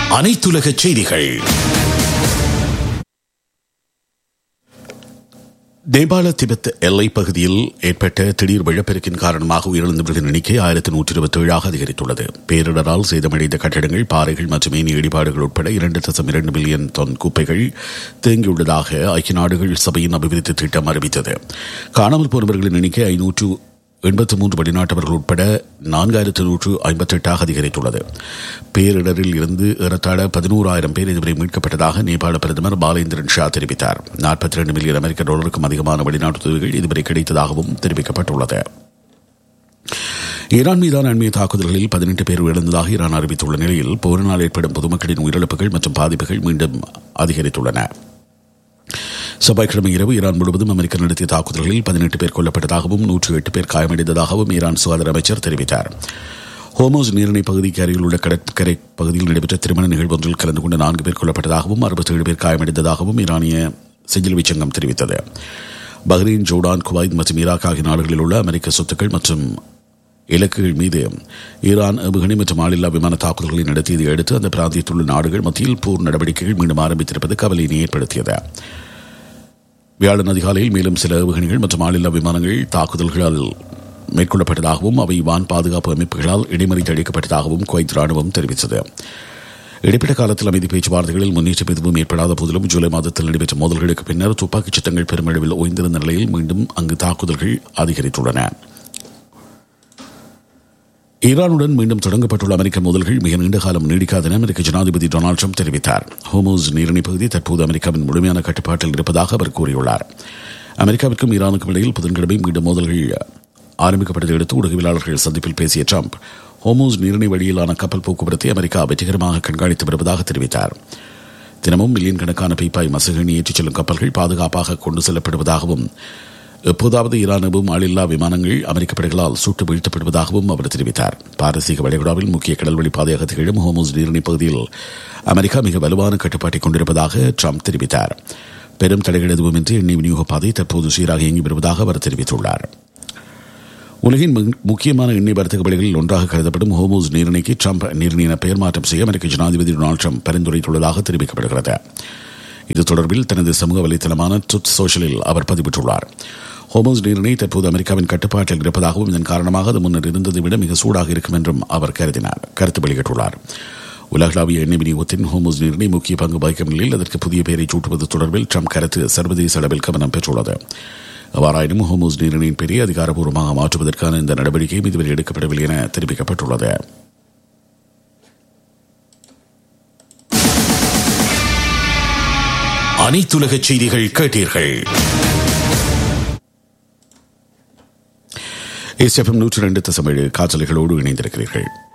அனைத்துலக செய்திகள் நேபாள திபெத் எல்லைப் பகுதியில் ஏற்பட்ட திடீர் வெள்ளப்பெருக்கின் காரணமாக உயிரிழந்தவர்களின் எண்ணிக்கை ஆயிரத்தி நூற்றி இருபத்தி ஏழாக அதிகரித்துள்ளது பேரிடரால் சேதமடைந்த கட்டடங்கள் பாறைகள் மற்றும் ஏனைய இடிபாடுகள் உட்பட இரண்டு தசம் இரண்டு மில்லியன் தொன் குப்பைகள் தேங்கியுள்ளதாக ஐக்கிய நாடுகள் சபையின் அபிவிருத்தி திட்டம் அறிவித்தது காணாமல் போனவர்களின் எண்ணிக்கை ஐநூற்று எண்பத்தி மூன்று வெளிநாட்டவர்கள் உட்பட நான்காயிரத்து நூற்று ஐம்பத்தி எட்டாக அதிகரித்துள்ளது பேரிடரில் இருந்து ஏறத்தாழ பதினோராயிரம் பேர் இதுவரை மீட்கப்பட்டதாக நேபாள பிரதமர் பாலேந்திரன் ஷா தெரிவித்தார் நாற்பத்தி இரண்டு மில்லியன் அமெரிக்க டாலருக்கும் அதிகமான வெளிநாட்டு உதவிகள் இதுவரை கிடைத்ததாகவும் தெரிவிக்கப்பட்டுள்ளது ஈரான் மீதான அண்மைய தாக்குதல்களில் பதினெட்டு பேர் உயிரிழந்ததாக ஈரான் அறிவித்துள்ள நிலையில் போரினால் ஏற்படும் பொதுமக்களின் உயிரிழப்புகள் மற்றும் பாதிப்புகள் மீண்டும் அதிகரித்துள்ளன செவ்வாய்க்கிழமை இரவு ஈரான் முழுவதும் அமெரிக்கா நடத்திய தாக்குதல்களில் பதினெட்டு பேர் கொல்லப்பட்டதாகவும் நூற்று எட்டு பேர் காயமடைந்ததாகவும் ஈரான் சுகாதார அமைச்சர் தெரிவித்தார் ஹோமோஸ் நீரிணை பகுதிக்கு அருகில் உள்ள கடற்கரை பகுதியில் நடைபெற்ற திருமண நிகழ்வு ஒன்றில் கலந்து கொண்ட நான்கு பேர் கொல்லப்பட்டதாகவும் அறுபத்தேழு பேர் காயமடைந்ததாகவும் ஈரானிய செஞ்சிலுவை சங்கம் தெரிவித்தது பஹ்ரைன் ஜோர்டான் குவைத் மற்றும் ஈராக் ஆகிய நாடுகளில் உள்ள அமெரிக்க சொத்துக்கள் மற்றும் இலக்குகள் மீது ஈரான் ஏவுகணை மற்றும் ஆளில்லா விமான தாக்குதல்களை நடத்தியதை அடுத்து அந்த பிராந்தியத்தில் உள்ள நாடுகள் மத்தியில் போர் நடவடிக்கைகள் மீண்டும் ஆரம்பித்திருப்பது கவலையினை ஏற்படுத்தியது வியாழன் அதிகாலையில் மேலும் சில ஏவுகணைகள் மற்றும் ஆளில்லா விமானங்கள் தாக்குதல்களால் மேற்கொள்ளப்பட்டதாகவும் அவை வான் பாதுகாப்பு அமைப்புகளால் இடைமறித்து அளிக்கப்பட்டதாகவும் குவைத் ராணுவம் தெரிவித்தது இடைப்பட்ட காலத்தில் அமைதி பேச்சுவார்த்தைகளில் முன்னேற்றம் எதுவும் ஏற்படாத போதிலும் ஜூலை மாதத்தில் நடைபெற்ற மோதல்களுக்கு பின்னர் துப்பாக்கிச் சத்தங்கள் பெருமளவில் ஓய்ந்திருந்த நிலையில் மீண்டும் அங்கு தாக்குதல்கள் அதிகரித்துள்ளன ஈரானுடன் மீண்டும் தொடங்கப்பட்டுள்ள அமெரிக்க மோதல்கள் மிக நீண்ட காலம் நீடிக்காது என அமெரிக்க ஜனாதிபதி டொனால்டு ட்ரம்ப் தெரிவித்தார் ஹோமோஸ் நீரிணை பகுதி தற்போது அமெரிக்காவின் முழுமையான கட்டுப்பாட்டில் இருப்பதாக அவர் கூறியுள்ளார் அமெரிக்காவிற்கும் ஈரானுக்கும் இடையில் புதன்கிழமை மீண்டும் மோதல்கள் ஆரம்பிக்கப்பட்டதை அடுத்து ஊடகவியலாளர்கள் சந்திப்பில் பேசிய ட்ரம்ப் ஹோமோஸ் நீரிணை வழியிலான கப்பல் போக்குவரத்தை அமெரிக்கா வெற்றிகரமாக கண்காணித்து வருவதாக தெரிவித்தார் தினமும் மில்லியன் கணக்கான பீப்பாய் மசகணி ஏற்றிச் செல்லும் கப்பல்கள் பாதுகாப்பாக கொண்டு செல்லப்படுவதாகவும் எப்போதாவது ஈரானும் ஆளில்லா விமானங்கள் அமெரிக்க படைகளால் சுட்டு வீழ்த்தப்படுவதாகவும் அவர் தெரிவித்தார் பாரசீக வளைகுடாவில் முக்கிய கடல்வழி பாதையாக திகழும் ஹோமோஸ் நீரிணை பகுதியில் அமெரிக்கா மிக வலுவான கட்டுப்பாட்டை கொண்டிருப்பதாக ட்ரம்ப் தெரிவித்தார் பெரும் தடைகள் எதுவுமின்றி எண்ணெய் விநியோக பாதை தற்போது சீராக இயங்கி வருவதாக அவர் தெரிவித்துள்ளார் உலகின் முக்கியமான எண்ணெய் வர்த்தக வழிகளில் ஒன்றாக கருதப்படும் ஹோமோஸ் நீரிணைக்கு ட்ரம்ப் நீரிணை என பெயர் மாற்றம் செய்ய அமெரிக்க ஜனாதிபதி டொனால்டு ட்ரம்ப் பரிந்துரைத்துள்ளதாக தெரிவிக்கப்படுகிறது இது தொடர்பில் தனது சமூக வலைதளமான ட்ருத் சோஷலில் அவர் பதிவிட்டுள்ளார் ஹோமோஸ் நீரிணை தற்போது அமெரிக்காவின் கட்டுப்பாட்டில் இருப்பதாகவும் இதன் காரணமாக அது முன்னர் இருந்ததை விட மிக சூடாக இருக்கும் என்றும் அவர் கருதினார் கருத்து வெளியிட்டுள்ளார் உலகளாவிய எண்ணெய் விநியோகத்தின் ஹோமோஸ் நீரிணை முக்கிய பங்கு வகிக்கும் நிலையில் அதற்கு புதிய பெயரை சூட்டுவது தொடர்பில் ட்ரம்ப் கருத்து சர்வதேச அளவில் கவனம் பெற்றுள்ளது அவ்வாறாயினும் ஹோமோஸ் நீரிணையின் பெரிய அதிகாரப்பூர்வமாக மாற்றுவதற்கான இந்த நடவடிக்கையும் இதுவரை எடுக்கப்படவில்லை என தெரிவிக்கப்பட்டுள்ளது அனைத்துலக செய்திகள் கேட்டீர்கள் எஸ்எஃப்எம் நூற்றி ரெண்டு தசமேழு காற்றலைகளோடு இணைந்திருக்கிறீர்கள்